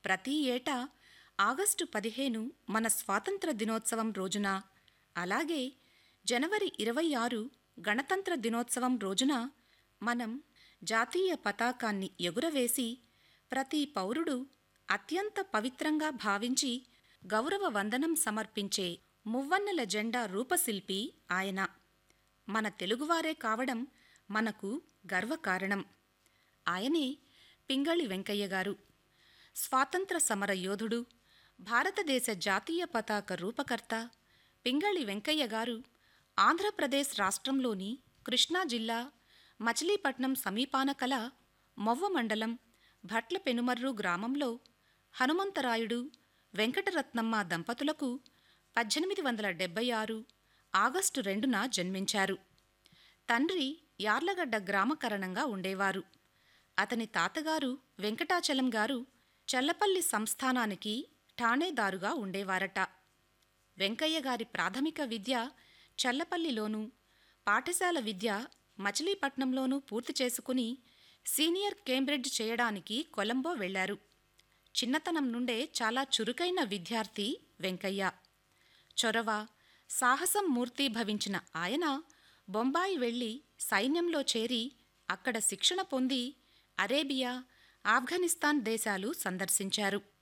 ప్రతి ఏటా ఆగస్టు పదిహేను మన స్వాతంత్ర దినోత్సవం రోజున అలాగే జనవరి ఇరవై ఆరు గణతంత్ర దినోత్సవం రోజున మనం జాతీయ పతాకాన్ని ఎగురవేసి ప్రతి పౌరుడు అత్యంత పవిత్రంగా భావించి గౌరవ వందనం సమర్పించే మువ్వన్నెల జెండా రూపశిల్పి ఆయన మన తెలుగువారే కావడం మనకు గర్వకారణం ఆయనే పింగళి వెంకయ్య గారు స్వాతంత్ర సమర యోధుడు భారతదేశ జాతీయ పతాక రూపకర్త పింగళి వెంకయ్య గారు ఆంధ్రప్రదేశ్ రాష్ట్రంలోని కృష్ణా జిల్లా మచిలీపట్నం సమీపాన కల మొవ్వ మండలం భట్ల పెనుమర్రు గ్రామంలో హనుమంతరాయుడు వెంకటరత్నమ్మ దంపతులకు పద్దెనిమిది వందల డెబ్బై ఆరు ఆగస్టు రెండున జన్మించారు తండ్రి యార్లగడ్డ గ్రామకరణంగా ఉండేవారు అతని తాతగారు వెంకటాచలం గారు చల్లపల్లి సంస్థానానికి ఠాణేదారుగా ఉండేవారట వెంకయ్య గారి ప్రాథమిక విద్య చల్లపల్లిలోనూ పాఠశాల విద్య మచిలీపట్నంలోనూ పూర్తి చేసుకుని సీనియర్ కేంబ్రిడ్జ్ చేయడానికి కొలంబో వెళ్లారు చిన్నతనం నుండే చాలా చురుకైన విద్యార్థి వెంకయ్య చొరవ సాహసం మూర్తి భవించిన ఆయన బొంబాయి వెళ్లి సైన్యంలో చేరి అక్కడ శిక్షణ పొంది అరేబియా ఆఫ్ఘనిస్తాన్ దేశాలు సందర్శించారు